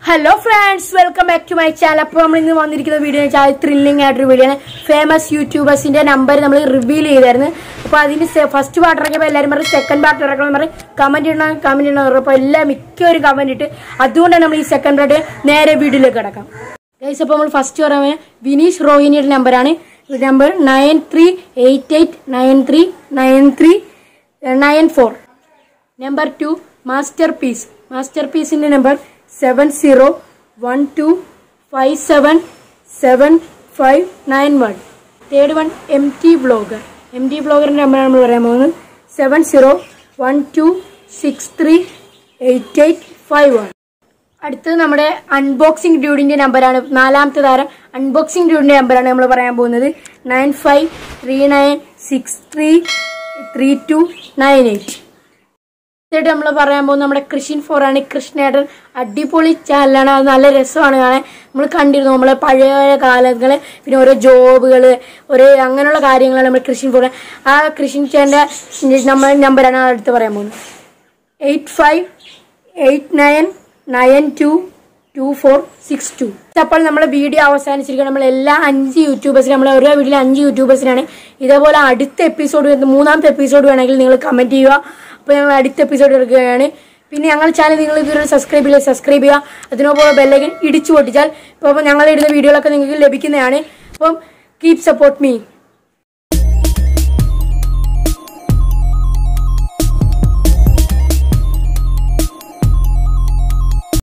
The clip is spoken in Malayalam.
hello friends welcome back to my channel അപ്പോൾ നമ്മൾ ഇന്ന് വന്നിരിക്കുന്ന വീഡിയോ എന്ന് വെച്ചാൽ ത്രില്ലിംഗ് ആയിട്ടൊരു വീഡിയോ ആണ് ഫേമസ് യൂട്യൂബേഴ്സിന്റെ നമ്പർ നമ്മൾ റിവീൽ ചെയ്തായിരുന്നു അപ്പോൾ അതിന് ഫസ്റ്റ് പാർട്ട് ഇറക്കിയപ്പോൾ എല്ലാവരും പറഞ്ഞു സെക്കൻഡ് പാർട്ട് ഇറക്കണം പറയും കമന്റ് ഇടണം കമന്റ് ഇടണം അപ്പോൾ എല്ലാം മിക്കവരും കമന്റ് ഇട്ട് അതുകൊണ്ടാണ് നമ്മൾ ഈ സെക്കൻഡ് പാർട്ട് നേരെ വീഡിയോയിലേക്ക് കിടക്കാം ഗൈസ് അപ്പോൾ നമ്മൾ ഫസ്റ്റ് പറയാൻ വിനീഷ് റോഹിണിയുടെ നമ്പറാണ് number nine three eight eight nine three nine three nine four number two masterpiece മാസ്റ്റർ പീസിന്റെ number seven zero one two five seven seven five nine one third one M T blogger M T ബ്ലോഗറിന്റെ നമ്പറാണ് നമ്മൾ പറയാൻ പോകുന്നത് seven zero one two six three eight eight five one അടുത്തത് നമ്മുടെ അൺബോക്സിംഗ് ഡ്യൂഡിന്റെ നമ്പറാണ് നാലാമത്തെ താരം അൺബോക്സിംഗ് ഡ്യൂഡിന്റെ നമ്പറാണ് നമ്മൾ പറയാൻ പോകുന്നത് nine five three nine six three three two nine eight അടുത്തായിട്ട് നമ്മൾ പറയാൻ പോകുന്നത് നമ്മുടെ കൃഷിൻ ഫോർ ആണ് കൃഷ്ണേട്ടൻ അടിപൊളി ചാനലാണ് അത് നല്ല രസമാണ് കാണാൻ നമ്മൾ കണ്ടിരുന്നു നമ്മളെ പഴയ കാലങ്ങള് പിന്നെ ഓരോ ജോബുകള് ഓരോ അങ്ങനെയുള്ള കാര്യങ്ങളാണ് നമ്മൾ കൃഷിൻ ഫോർ ആ കൃഷിൻ ചേട്ടൻ്റെ നമ്മൾ നമ്പറാണ് അടുത്ത് പറയാൻ പോകുന്നത് eight five eight nine nine two two four six two അപ്പോൾ നമ്മളെ വീഡിയോ അവസാനിച്ചിരിക്കണം നമ്മൾ എല്ലാ അഞ്ച് യൂട്യൂബേഴ്സിനും നമ്മൾ ഓരോ വീട്ടിലെ അഞ്ച് യൂട്യൂബേഴ്സിനാണ് ഇതേപോലെ അടുത്ത എപ്പിസോഡ് മൂന്നാമത്തെ എപ്പിസോഡ് വേണമെങ്കിൽ നിങ്ങൾ കമന്റ് ചെയ്യുക അപ്പോൾ ഞങ്ങൾ അടുത്ത എപ്പിസോഡ് എടുക്കുകയാണ് പിന്നെ ഞങ്ങളുടെ ചാനൽ നിങ്ങൾ ഇതുവരെ സബ്സ്ക്രൈബ് ചെയ്യുക സബ്സ്ക്രൈബ് ചെയ്യുക അതിനൊപ്പം ബെല്ലൈക്കൻ ഇടിച്ചു പൊട്ടിച്ചാൽ ഇപ്പോൾ ഞങ്ങൾ ഇടുന്ന വീഡിയോകളൊക്കെ നിങ്ങൾക്ക് ലഭിക്കുന്നതാണ് അപ്പം കീപ് സപ്പോർട്ട് മീ